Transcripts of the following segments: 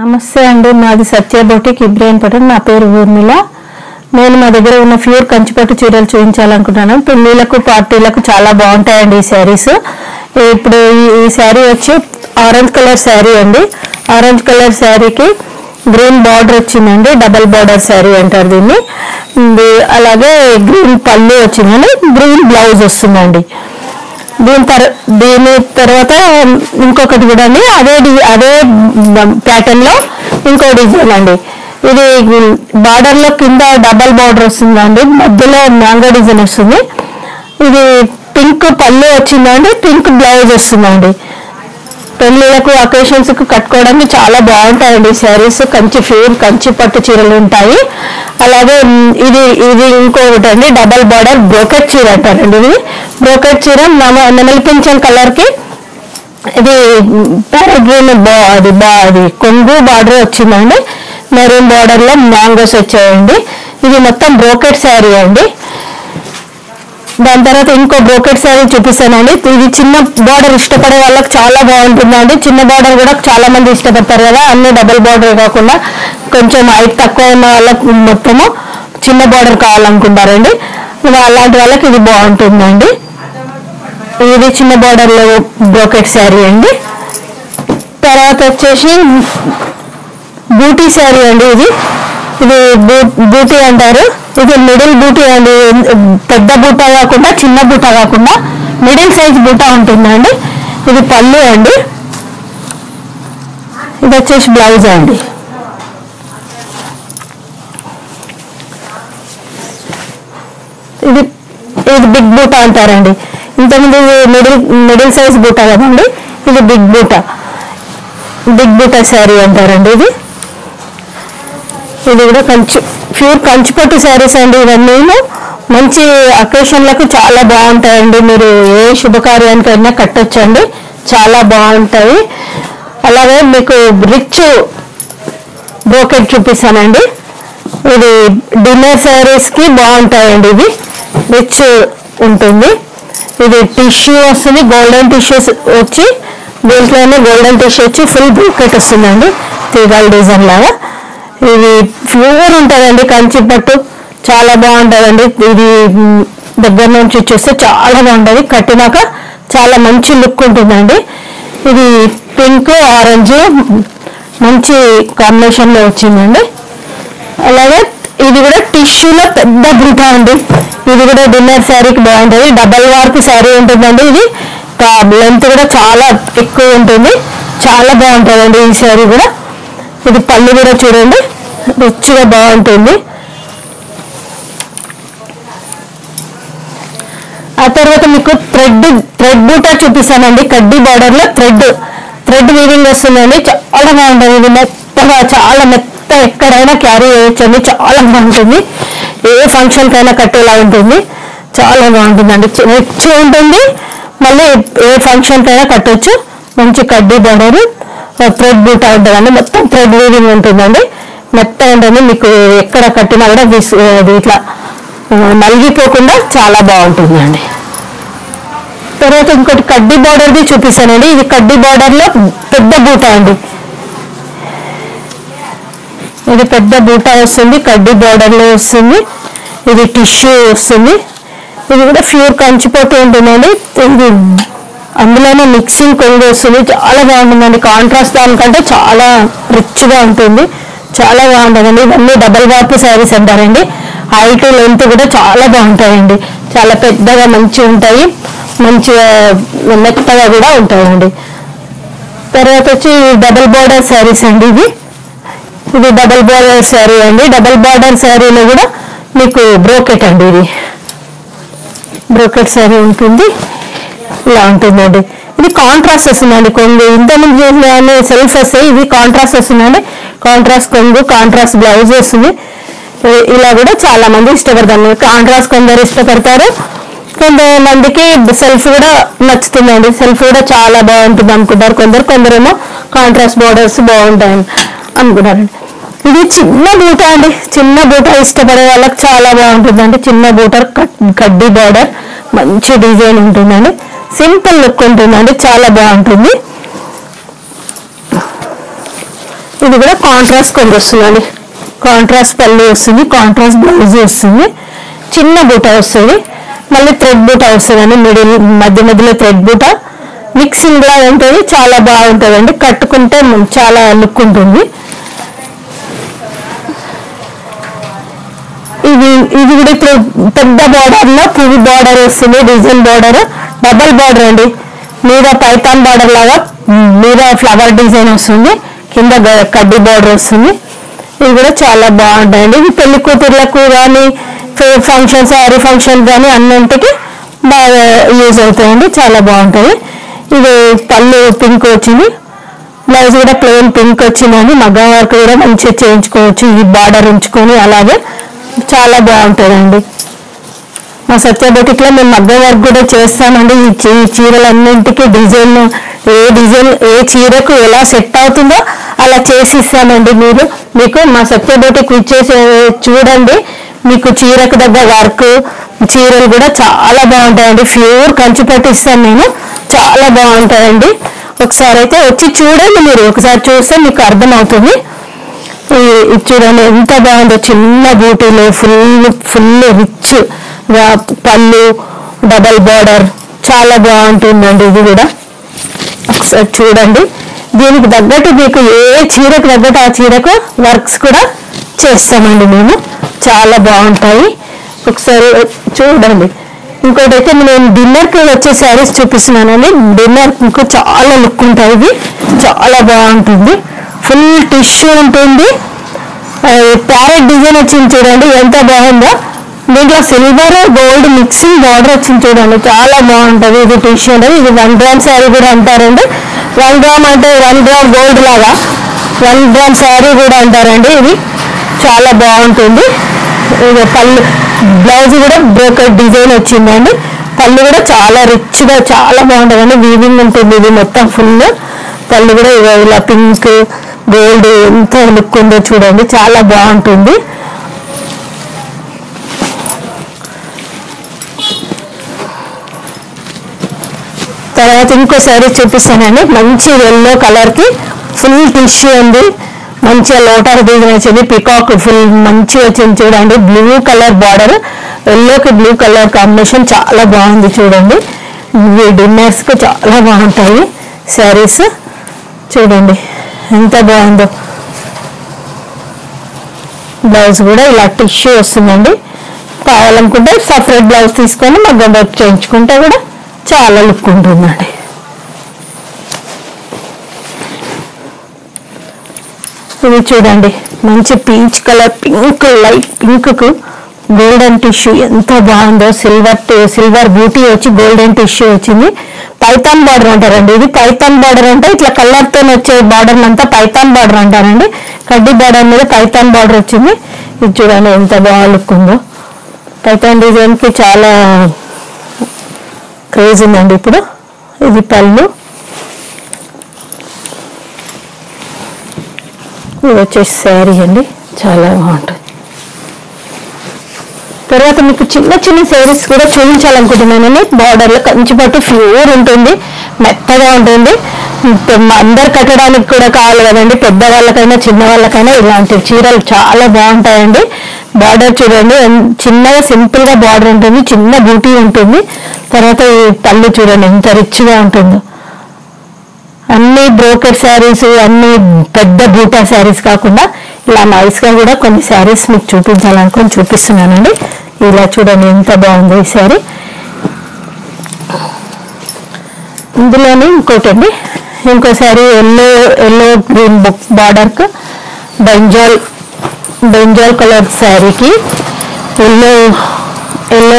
నమస్తే అండి నాది సత్య బొటిక్ ఇబ్రాహీంపట్నం నా పేరు ఊర్మిళ నేను మా దగ్గర ఉన్న ప్యూర్ కంచిపట్టు చీరలు చూపించాలనుకుంటున్నాను పెళ్ళిళ్ళకు పార్టీలకు చాలా బాగుంటాయండి ఈ శారీస్ ఇప్పుడు ఈ- ఈ శారీ వచ్చి ఆరెంజ్ కలర్ శారీ అండి ఆరెంజ్ కలర్ శారీకి గ్రీన్ బార్డర్ వచ్చిందండి డబల్ బార్డర్ శారీ అంటారు దీన్ని ఇది అలాగే గ్రీన్ పళ్ళు వచ్చిందండి గ్రీన్ బ్లౌజ్ వస్తుందండి దీని తర్ దీని తర్వాత ఇంకొకటి కూడా అండి అదే డి- అదే ప్యాటర్న్ లో ఇంకో డిజైన్ అండి ఇది బార్డర్ లో కింద డబల్ బార్డర్ వస్తుందండి మధ్యలో మ్యాంగో డిజైన్ వస్తుంది ఇది పింక్ పళ్ళు వచ్చిందండి పింక్ బ్లౌజ్ వస్తుందండి పెళ్ళిళ్ళకు అకేషన్స్ కు కట్టుకోవడానికి చాలా బాగుంటాయండి శారీస్ కంచి ప్యూర్ కంచి పట్టు చీరలు ఉంటాయి అలాగే మ్, ఇది ఇది ఇంకొకటి అండి డబల్ బార్డర్ బ్రోకెట్ చీర అంటారండి ఇది బ్రోకెట్ చీర నమ- నెమలి పింఛన్ కలర్ కి ఇది ప్యారాగ్రీన్ బా అది బా అది కొంగు బార్డర్ వచ్చిందండి మెరూన్ బార్డర్ లో మ్యాంగోస్ వచ్చాయండి ఇది మొత్తం బ్రోకెట్ శారీ అండి దాని తర్వాత ఇంకో బ్రోకెట్ శారీ చూపిస్తానండి ఇది చిన్న బార్డర్ ఇష్టపడే వాళ్ళకి చాలా బాగుంటుందండి చిన్న బార్డర్ కూడా చాలా మంది ఇష్టపడతారు కదా అన్ని డబుల్ బార్డర్ కాకుండా కొంచెం హైట్ తక్కువ ఉన్న వాళ్ళకి మొత్తము చిన్న బార్డర్ కావాలనుకుంటారండి వా- అలాంటి వాళ్ళకి ఇది బాగుంటుందండి ఇది చిన్న బార్డర్ లో బ్రోకెట్ శారీ అండి తర్వాత వచ్చేసి బూటీ శారీ అండి ఇది ఇది బూ- బూటీ అంటారు ఇది మిడిల్ బూటీ అండి పెద్ద బూట కాకుండా చిన్న బూట కాకుండా మిడిల్ సైజ్ బూట ఉంటుందండి ఇది పళ్ళు అండి ఇది వచ్చేసి బ్లౌజ్ అండి ఇది ఇది బిగ్ బూట అంటారండి ఇంతకుముందు మిడిల్ మిడిల్ సైజ్ బూట కదండి ఇది బిగ్ బూట బిగ్ బూట శారీ అంటారండి ఇది ఇది కూడా కంచి ప్యూర్ కంచిపట్టు శారీస్ అండి ఇవన్నీ మంచి అకేషన్లకు చాలా బాగుంటాయండి మీరు ఏ శుభకార్యానికైనా కట్టొచ్చండి చాలా బాగుంటాయి అలాగే మీకు రిచ్ బ్రోకెట్ చూపిస్తానండి ఇది డిన్నర్ శారీస్ కి బాగుంటాయండి ఇవి రిచ్ ఉంటుంది ఇది టిష్యూ వస్తుంది గోల్డెన్ టిష్యూస్ వచ్చి దీంట్లోనే గోల్డెన్ టిష్యూ వచ్చి ఫుల్ బ్రోకెట్ వస్తుందండి తీగల డిజైన్ లాగా ఇది ప్యూర్ ఉంటుందండి కంచి పట్టు చాలా బాగుంటుందండి ఇది మ్, దగ్గర నుంచి చూస్తే చాలా బాగుంటుంది కట్టినాక చాలా మంచి లుక్ ఉంటుందండి ఇది పింక్ ఆరెంజ్ మంచి కాంబినేషన్లో వచ్చిందండి అలాగే ఇది కూడా టిష్యూలో పెద్ద బూట అండి ఇది కూడా డిన్నర్ శారీకి బాగుంటుంది డబల్ వార్క్ శారీ ఉంటుందండి ఇది లెంత్ కూడా చాలా ఎక్కువ ఉంటుంది చాలా బాగుంటుందండి ఈ శారీ కూడా ఇది పళ్ళు కూడా చూడండి రిచ్గా బాగుంటుంది ఆ తర్వాత మీకు థ్రెడ్ థ్రెడ్ బూటా చూపిస్తానండి కడ్డీ బార్డర్ లో థ్రెడ్ థ్రెడ్ వీవింగ్ వస్తుందండి చాలా బాగుంటుంది ఇది మెత్తగా చాలా మెత్త ఎక్కడైనా క్యారీ చేయొచ్చండి చాలా బాగుంటుంది ఏ ఫంక్షన్ కైనా కట్టేలా ఉంటుంది చాలా బాగుంటుందండి రిచ్ ఉంటుంది మళ్ళీ ఏ ఫంక్షన్ కైనా కట్టొచ్చు మంచి కడ్డీ బార్డర్ థ్రెడ్ బూటా ఉంటుందండి మొత్తం థ్రెడ్ వీవింగ్ ఉంటుందండి మెత్త ఉంటుంది మీకు ఎక్కడ కట్టినా కూడా విస్- అది ఇట్లా ఆ, నలిగిపోకుండా చాలా బాగుంటుందండి తర్వాత ఇంకోటి కడ్డీ బార్డర్ది చూపిస్తానండి ఇది కడ్డీ బార్డర్ లో పెద్ద బూట అండి ఇది పెద్ద బూట వస్తుంది కడ్డీ బార్డర్ లో వస్తుంది ఇది టిష్యూ వస్తుంది ఇది కూడా ప్యూర్ కంచిపోతూ ఉంటుందండి ఇది అందులోనే మిక్సింగ్ కొంగు వస్తుంది చాలా బాగుంటుందండి కాంట్రాస్ట్ దానికంటే చాలా రిచ్గా ఉంటుంది చాలా బాగుంటుందండి ఇవన్నీ డబల్ వార్ప్ శారీస్ అంటారండి హైట్ లెంత్ కూడా చాలా బాగుంటాయండి చాలా పెద్దగా మంచి ఉంటాయి మంచిగా మెత్తగా కూడా ఉంటాయండి తర్వాత వచ్చి డబల్ బార్డర్ శారీస్ అండి ఇవి ఇది డబల్ బార్డర్ శారీ అండి డబల్ బార్డర్ శారీలో కూడా మీకు బ్రోకెట్ అండి ఇది బ్రోకెట్ శారీ ఉంటుంది ఇలా ఉంటుందండి ఇది కాంట్రాస్ట్ వస్తుందండి కొంగు ఇంతకుముందు చూసిన సెల్ఫ్ వస్తాయి ఇది కాంట్రాస్ట్ వస్తుందండి కాంట్రాస్ట్ కొంగు కాంట్రాస్ట్ బ్లౌజ్ వస్తుంది ఇ- ఇలా కూడా చాలా మంది ఇష్టపడతారు కాంట్రాస్ట్ కొందరు ఇష్టపడతారు కొంతమందికి సెల్ఫ్ కూడా నచ్చుతుందండి సెల్ఫ్ కూడా చాలా బాగుంటుంది అనుకుంటారు కొందరు కొందరేమో కాంట్రాస్ట్ బార్డర్స్ బాగుంటాయి అనుకుంటారండి ఇది చిన్న బూట అండి చిన్న బూట ఇష్టపడే వాళ్ళకి చాలా బాగుంటుందండి చిన్న బూట కడ్డీ బార్డర్ మంచి డిజైన్ ఉంటుందండి సింపుల్ లుక్ ఉంటుందండి చాలా బాగుంటుంది ఇది కూడా కాంట్రాస్ట్ కొంచెం వస్తుందండి కాంట్రాస్ట్ పళ్ళు వస్తుంది కాంట్రాస్ట్ బ్లౌజ్ వస్తుంది చిన్న బూట వస్తుంది మళ్ళీ థ్రెడ్ బూట వస్తుందండి మిడిల్ మధ్య మధ్యలో థ్రెడ్ బూట మిక్సింగ్ లా ఉంటుంది చాలా బాగుంటుందండి కట్టుకుంటే చాలా లుక్ ఉంటుంది ఇది ఇది కూడా ఇప్పుడు పెద్ద బార్డర్ లో పువ్వు బార్డర్ వస్తుంది డిజైన్ బార్డర్ డబల్ బార్డర్ అండి మీద పైతాన్ బార్డర్ లాగా మ్, మీద ఫ్లవర్ డిజైన్ వస్తుంది కింద గ- కడ్డీ బార్డర్ వస్తుంది ఇవి కూడా చాలా బాగుంటాయండి ఇవి పెళ్లి కూతుర్లకు కానీ ఫంక్షన్ శారీ ఫంక్షన్ కానీ అన్నింటికి బాగా యూజ్ అవుతాయండి చాలా బాగుంటాయి ఇది పళ్ళు పింక్ వచ్చింది బ్లౌజ్ కూడా ప్లెయిన్ పింక్ వచ్చిందండి మగ్గం వర్క్ కూడా మంచిగా చేయించుకోవచ్చు ఈ బార్డర్ ఉంచుకొని అలాగే చాలా బాగుంటుందండి మా సత్య బొటిక్లో మేము మగ్గం వర్క్ కూడా చేస్తామండి ఈ చీ ఈ చీరలన్నింటికి డిజైన్ ఏ డిజైన్ ఏ చీరకు ఎలా సెట్ అవుతుందో అలా చేసి ఇస్తామండి మీరు మీకు మా సత్య బొటిక్ ఇచ్చేసి చూడండి మీకు చీరకు దగ్గర వర్క్ చీరలు కూడా చాలా బాగుంటాయండి ప్యూర్ కంచి పట్టు ఇస్తాను నేను చాలా బాగుంటాయండి ఒకసారి అయితే వచ్చి చూడండి మీరు ఒకసారి చూస్తే మీకు అర్థమవుతుంది ఈ- ఇది చూడండి ఎంత బాగుందో చిన్న బూటీలు ఫుల్ ఫుల్ రిచ్ పళ్ళు డబల్ బార్డర్ చాలా బాగుంటుందండి ఇది కూడా ఒకసారి చూడండి దీనికి తగ్గట్టు మీకు ఏ చీరకు తగ్గట్టు ఆ చీరకు వర్క్స్ కూడా చేస్తామండి మేము చాలా బాగుంటాయి ఒకసారి చూడండి ఇంకోటి అయితే నేను డిన్నర్కి వచ్చే శారీస్ చూపిస్తున్నానండి డిన్నర్ మీకు చాలా లుక్ ఉంటాయి ఇవి చాలా బాగుంటుంది ఫుల్ టిష్యూ ఉంటుంది ప్యారెట్ డిజైన్ వచ్చింది చూడండి ఎంత బాగుందో దీంట్లో సిల్వర్ గోల్డ్ మిక్సింగ్ బార్డర్ వచ్చింది చూడండి చాలా బాగుంటుంది ఇది టిష్యూ అనేది ఇది వన్ గ్రామ్ శారీ కూడా అంటారండి వన్ గ్రామ్ అంటే వన్ గ్రామ్ గోల్డ్ లాగా వన్ గ్రామ్ శారీ కూడా అంటారండి ఇది చాలా బాగుంటుంది ఇది పళ్ళు బ్లౌజ్ కూడా బ్రోకెట్ డిజైన్ వచ్చిందండి పళ్ళు కూడా చాలా రిచ్గా చాలా బాగుంటుందండి వీవింగ్ ఉంటుంది ఇది మొత్తం ఫుల్ పళ్ళు కూడా ఇగో ఇలా పింక్ గోల్డ్ ఎంత లుక్ ఉందో చూడండి చాలా బాగుంటుంది తర్వాత ఇంకో శారీ చూపిస్తానండి మంచి ఎల్లో కలర్ కి ఫుల్ టిష్యూ ఉంది మంచిగా లోటర్ డిజైన్ వచ్చింది పికాక్ ఫుల్ మంచిగా వచ్చింది చూడండి బ్లూ కలర్ బార్డర్ ఎల్లోకి బ్లూ కలర్ కాంబినేషన్ చాలా బాగుంది చూడండి ఇవి డిన్నర్స్ కి చాలా బాగుంటాయి శారీస్ చూడండి ఎంత బాగుందో బ్లౌజ్ కూడా ఇలా టిష్యూ వస్తుందండి కావాలనుకుంటే సపరేట్ బ్లౌజ్ తీసుకొని మగ్గం వర్క్ చేయించుకుంటే కూడా చాలా లుక్ ఉంటుందండి ఇది చూడండి మంచి peach colour pink light pink కు గోల్డెన్ టిష్యూ ఎంత బాగుందో సిల్వర్ సిల్వర్ బ్యూటీ వచ్చి గోల్డెన్ టిష్యూ వచ్చింది పైతాన్ బార్డర్ అంటారండి ఇది పైతాన్ బార్డర్ అంటే ఇట్లా కలర్ తో వచ్చే బార్డర్ అంతా పైతాన్ బార్డర్ అంటారండి కడ్డీ బార్డర్ మీద పైతాన్ బార్డర్ వచ్చింది ఇది చూడండి ఎంత బాగా లుక్ ఉందో పైతాన్ డిజైన్ కి చాలా క్రేజ్ ఉందండి ఇప్పుడు ఇది పళ్ళు ఇది వచ్చేసి శారీ అండి చాలా బాగుంటుంది తర్వాత మీకు చిన్న చిన్న శారీస్ కూడా చూపించాలనుకుంటున్నానండి బార్డర్లో కంచి పట్టు ప్యూర్ ఉంటుంది మెత్తగా ఉంటుంది ఇప్పుడు మా అందరు కట్టడానికి కూడా కావాలి కదండి పెద్ద వాళ్ళకైనా చిన్న వాళ్ళకైనా ఇలాంటి చీరలు చాలా బాగుంటాయండి బార్డర్ చూడండి ఎన్- చిన్నగా సింపుల్ గా బార్డర్ ఉంటుంది చిన్న బ్యూటీ ఉంటుంది తర్వాత ఈ పళ్ళు చూడండి ఎంత రిచ్గా ఉంటుందో అన్ని బ్రోకెట్ శారీస్ అన్ని పెద్ద బూటా శారీస్ కాకుండా ఇలా నైస్ గా కూడా కొన్ని శారీస్ మీకు చూపించాలనుకొని చూపిస్తున్నానండి ఇలా చూడండి ఎంత బాగుంది ఈ శారీ ఇందులోనే ఇంకోటి అండి ఇంకో శారీ ఎల్లో ఎల్లో గ్రీన్ బుక్ బార్డర్కి బెంజాల్ బెంజాల్ కలర్ శారీకి ఎల్లో ఎల్లో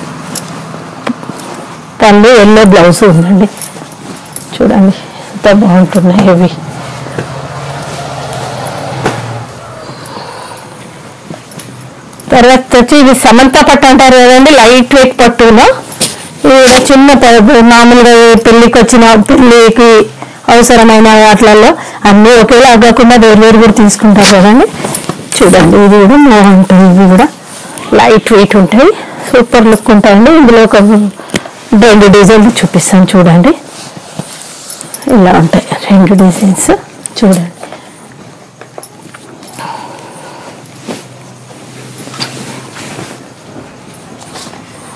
పళ్ళు ఎల్లో బ్లౌజ్ ఉందండి చూడండి ఎంత బాగుంటున్నాయి ఇవి తర్వాత వచ్చి ఇది సమంత పట్టు అంటారు కదండి లైట్ వెయిట్ పట్టులో ఇది కూడా చిన్న ప- మామూలుగా ఏ పెళ్ళికి వచ్చిన పెళ్ళికి అవసరమైన వాటిలలో అన్నీ ఒకేలా కాకుండా వేరు వేరు కూడా తీసుకుంటారు కదండి చూడండి ఇది కూడా బాగుంటుంది ఇది కూడా లైట్ వెయిట్ ఉంటాయి సూపర్ లుక్ ఉంటాయండి ఇందులో ఒక రెండు డిజైన్లు చూపిస్తాను చూడండి ఇలా ఉంటాయి రెండు డిజైన్స్ చూడండి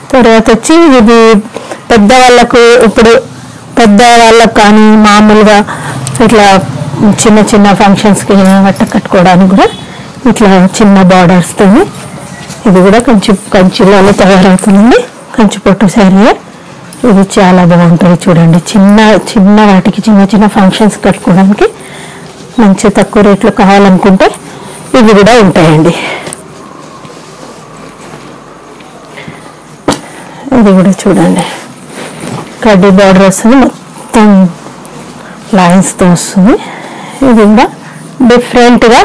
తర్వాత వచ్చి ఇది పెద్దవాళ్ళకు ఇప్పుడు పెద్ద వాళ్ళకు కానీ మామూలుగా ఇట్లా చిన్న చిన్న ఫంక్షన్స్కి బట్ట కట్టుకోవడానికి కూడా ఇట్లా చిన్న బార్డర్స్తో ఇది కూడా కంచి కంచిలో తయారవుతుంది కంచి పట్టు శారీ ఇది చాలా బాగుంటుంది చూడండి చిన్న చిన్న వాటికి చిన్న చిన్న ఫంక్షన్స్ కట్టుకోవడానికి మంచి తక్కువ రేట్లో కావాలనుకుంటే ఇవి కూడా ఉంటాయండి ఇది కూడా చూడండి కడ్డీ బార్డర్ వస్తుంది మొత్తం లైన్స్తో వస్తుంది ఇది కూడా డిఫరెంట్గా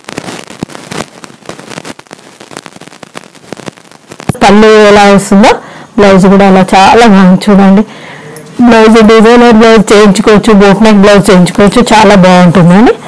పళ్ళు ఎలా వస్తుందో బ్లౌజ్ కూడా అలా చాలా బాగుంది చూడండి బ్లౌజ్ డిజైనర్ బ్లౌజ్ చేయించుకోవచ్చు బోట్ నెక్ బ్లౌజ్ చేయించుకోవచ్చు చాలా బాగుంటుందండి